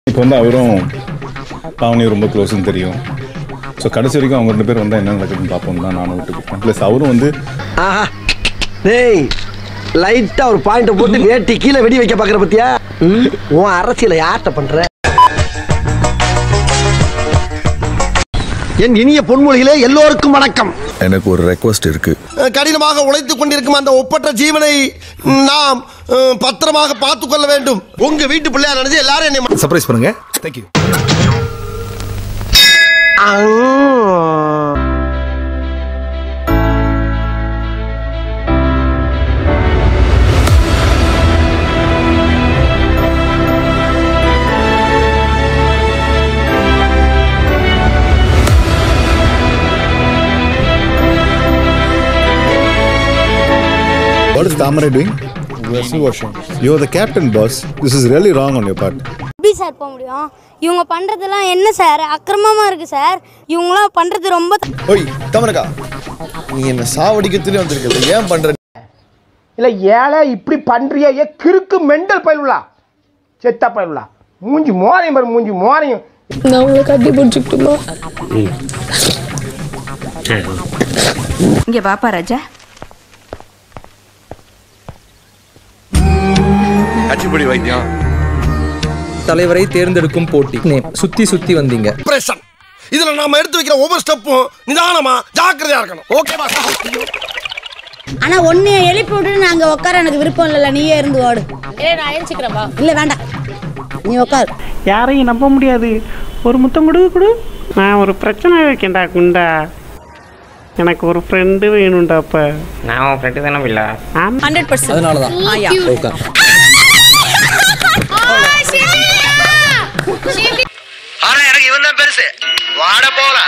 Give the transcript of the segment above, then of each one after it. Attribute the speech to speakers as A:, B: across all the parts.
A: இப்போ வந்து அவரும் பாவனியும் ரொம்ப க்ளோஸ்னு தெரியும் ஸோ கடைசி வரைக்கும் அவங்க ரெண்டு பேர் வந்தால் என்ன நடக்குதுன்னு பார்ப்போம் தான் நானும் விட்டுக்கிட்டேன் ப்ளஸ் அவரும் வந்து
B: ஆஹா டேய் லைட்டா ஒரு பாயிண்ட் போட்டு வேட்டி கீழே வெடி வைக்க பாக்குற பத்தியா ம், உன் அரசியலை யார்கிட்ட பண்ற என் இனிய பொன்மொழிகளே எல்லோருக்கும் வணக்கம்
C: எனக்கு ஒரு ரெக்வஸ்ட் இருக்கு
B: கடினமாக உழைத்துக் கொண்டிருக்கும் அந்த ஒப்பற்ற ஜீவனை நாம் அஹ், பத்திரமாக பார்த்துக் கொள்ள வேண்டும் உங்க வீட்டு பிள்ளையா நினைச்சு எல்லாரும் என்னை
C: சர்ப்ரைஸ் பண்ணுங்க தேங்க்யூ
B: ஆ.
C: What is Tamarai doing? Vessel washing. You're the captain, boss. This is really wrong on your part.
D: எப்படி சார் போக முடியும் இவங்க பண்ணுறதெல்லாம் என்ன சார் அக்கிரமமாக இருக்குது சார் இவங்களாம் பண்ணுறது ரொம்ப த-
C: ஓய் தமரகா நீ என்ன சாவடிக்கிறதுல வந்திருக்கிறது ஏன் பண்ற
E: இல்ல ஏழை இப்படி பண்றியே ஏ கிறுக்கு மெண்டல் பயிலுலா செத்தா பயிலுலா மூஞ்சி மோரையும் பாரு மூஞ்சி மோரையும்
F: நான் உங்களை கட்டி பிடிச்சிக்கிட்டுமா
G: இங்க வாப்பா ராஜா
C: கட்சிப்படி வைத்தியம்
H: தலைவரை தேர்ந்தெடுக்கும் போட்டி சுத்தி சுத்தி வந்தீங்க
B: Pressure. இதுல நாம எடுத்து வைக்கிற ஒவ்வொரு ஸ்டெப்பும் நிதானமா ஜாக்கிரதையா இருக்கணும் ஓகேவா
D: ஆனால் ஒன்று எழுப்பி விட்டுட்டு நாங்கள் உட்கார எனக்கு விருப்பம் இல்லைல்ல நீயே இருந்து ஓடு நான் எழுச்சிக்கிறப்பா இல்லை வேண்டாம் நீ உட்கார்
I: யாரையும் நம்ப முடியாது ஒரு முத்தம் கொடு கொடு நான் ஒரு பிரச்சனை இருக்கேன்டா குண்டா எனக்கு ஒரு ஃப்ரெண்டு வேணும்டா அப்ப நான் உன் ஃப்ரெண்டு தானே இல்ல
G: ஹண்ட்ரட் பர்சன்ட்
H: அதனாலதான்
G: ஆயா
H: உட்கார்.
B: ஆனா எனக்கு இவன் தான் பெருசு வாட போலாம்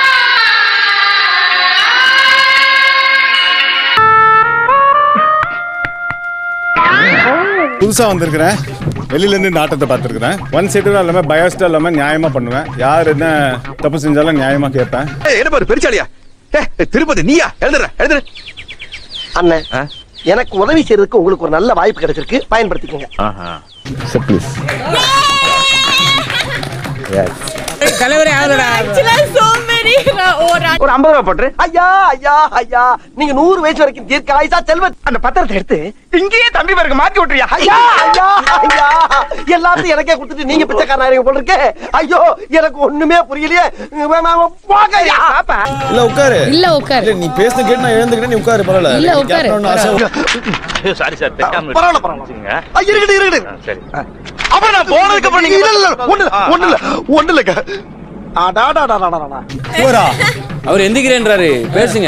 A: புதுசாக வந்திருக்கிறேன் வெளியிலேருந்து இந்த ஆட்டத்தை பார்த்துருக்குறேன் ஒன் சைடாக இல்லாமல் பயாஸ்டாக இல்லாமல் நியாயமாக பண்ணுவேன் யார் என்ன தப்பு செஞ்சாலும் நியாயமாக கேட்பேன்
C: என்ன பாரு பெருச்சாலியா திருப்பதி நீயா எழுதுற எழுதுற
B: அண்ணன் எனக்கு உதவி செய்யறதுக்கு உங்களுக்கு ஒரு நல்ல வாய்ப்பு கிடைச்சிருக்கு பயன்படுத்திக்கோங்க
I: தலைவரே ஆகுதுடா
E: ஒரு ஐம்பது ரூபா போட்டு
B: ஐயா ஐயா ஐயா நீங்க நூறு வயசு வரைக்கும் தீர்க்க ஆயுசா செல்வ
E: அந்த பத்திரத்தை எடுத்து இங்கேயே தம்பி பேருக்கு மாத்தி விட்டுறியா
B: ஐயா ஐயா ஐயா எல்லாத்தையும் எனக்கே கொடுத்துட்டு நீங்க பிச்சைக்காரன் ஆயிருங்க போல இருக்கே ஐயோ எனக்கு ஒண்ணுமே புரியலையே போங்க ஐயா.
E: பாப்பா
C: இல்ல உட்காரு
F: இல்ல உட்காரு
C: இல்ல நீ பேசுன கேட்டு நான் எழுந்துக்கிறேன் நீ உட்காரு பரவாயில்ல
F: இல்ல, உட்காரு.
C: கேட்கணும்னு ஆசை.
B: பரவாயில்ல பரவாயில்ல ஆ, இருக்கட்டும் இருக்கட்டும் அப்புறம் நான் போனதுக்கு அப்புறம் நீங்க இல்ல இல்ல ஒண்ணு இல்ல ஒண்ணு இல்ல ஒண்ணு இல்லங்க அடாடாடாடாடாடா
H: அவர் எந்திக்கிறேன்றாரு பேசுங்க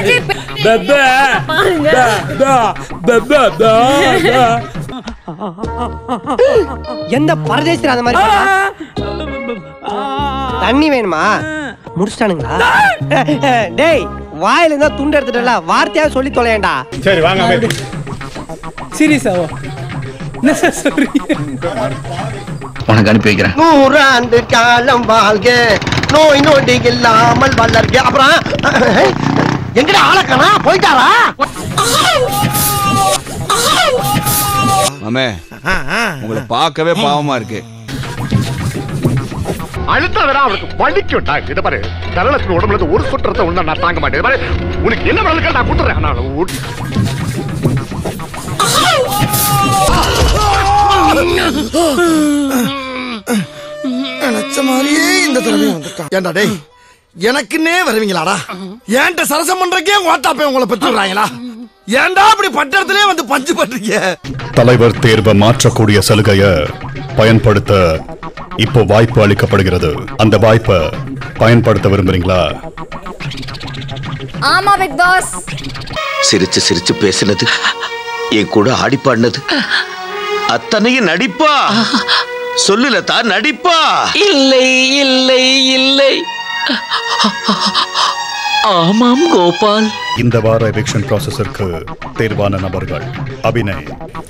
E: எந்த பரதேசில அந்த மாதிரி தண்ணி வேணுமா முடிச்சிட்டானுங்களா டேய் வாயில இருந்தா துண்டு எடுத்துட்டல வார்த்தையா சொல்லி தொலையேண்டா
A: சரி வாங்க அமைதி.
H: சீரியஸாவோ என்ன சார் சொல்றீங்க
C: உனக்கு அனுப்பி வைக்கிறேன்
B: நூறாண்டு காலம் வாழ்க நோய் நொடி இல்லாமல் வளர்க அப்புறம் எங்கடா ஆளக்கணா போயிட்டாரா
C: மாமே உங்களை பார்க்கவே பாவமா இருக்கு
E: அழுத்தாதடா அவனுக்கு வலிக்கும்டா இத பாரு தரலட்சுமி உடம்புல இருந்து ஒரு சுற்றத்தை உள்ள நான் தாங்க மாட்டேன் இத பாரு உனக்கு என்ன வேணாலும் நான் கொடுத்துறேன் நான் உ-
B: நினைச்ச மாதிரியே இந்த தடவை வந்துட்டான் ஏண்டா டேய் எனக்குன்னே வருவீங்களாடா ஏன்ட்ட சரசம் பண்றக்கே ஓட்டாப்பே உங்களை பெற்று விடுறாங்களா ஏன்டா அப்படி பட்டத்திலே வந்து பஞ்சு பண்றீங்க
A: தலைவர் தேர்வை மாற்றக்கூடிய சலுகையை பயன்படுத்த இப்போ வாய்ப்பு அளிக்கப்படுகிறது அந்த வாய்ப்பை பயன்படுத்த விரும்புறீங்களா
G: ஆமா பிக் பாஸ்
J: சிரிச்சு சிரிச்சு பேசினது என் கூட ஆடி பாடினது அத்தனையும் நடிப்பா சொல்லுல தான் நடிப்பா
G: இல்லை இல்லை இல்லை ஆமாம் கோபால்
A: இந்த வார எவிக்ஷன் ப்ராசஸிற்கு தேர்வான நபர்கள் அபிநய்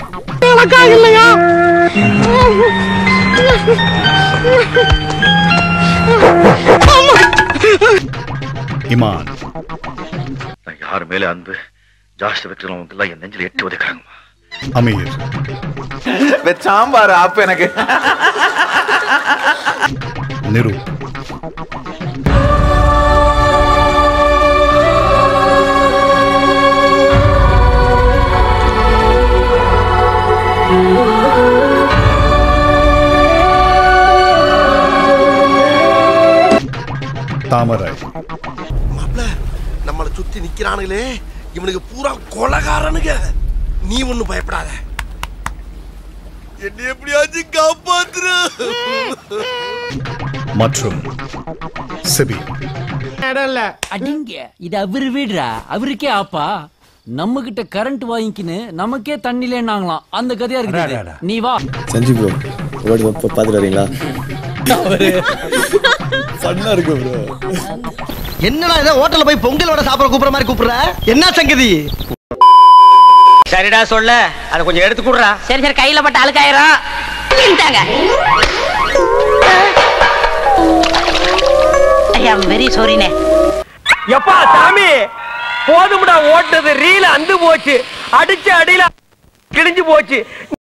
A: இமான்
J: யாரு மேல அன்பு ஜாஸ்தி வைக்கிறவங்க எல்லாம் என் நெஞ்சில் எட்டு உதைக்கிறாங்கம்மா
A: அமீர்
C: சாம்பார் ஆப்பு எனக்கு நிரு தாமரை
B: மாப்ள நம்மள சுத்தி நிக்கிறானுங்களே இவனுக்கு பூரா கொலகாரனுங்க நீ ஒண்ணும் பயப்படாத என்ன எப்படியாச்சும் காப்பாத்துரு
C: மற்றும் சிபி
K: அடிங்க இது அவரு வீடுடா அவருக்கே ஆப்பா நம்ம கிட்ட கரண்ட் வாங்கிக்கின்னு நமக்கே தண்ணிலேன்னாங்களாம் அந்த கதையா இருக்கு நீ வா
L: சஞ்சீவ் ப்ரோ ஓடி பார்த்துட்டு வரீங்களா ஃபன்னா இருக்கு ப்ரோ
M: என்னடா இதை ஹோட்டல்ல போய் பொங்கல் வடை சாப்பிட கூப்பிடுற மாதிரி கூப்பிடுற என்ன சங்கதி
N: சரிடா சொல்ல அதை கொஞ்சம் எடுத்து கொடுறா சரி சரி கையில பட்ட அழுக்காயிரும் இந்தாங்க ஐயா வெரி சாரினே
I: எப்பா சாமி போதும்டா ஓட்டது ரீல அந்து போச்சு அடிச்ச அடியில கிழிஞ்சு போச்சு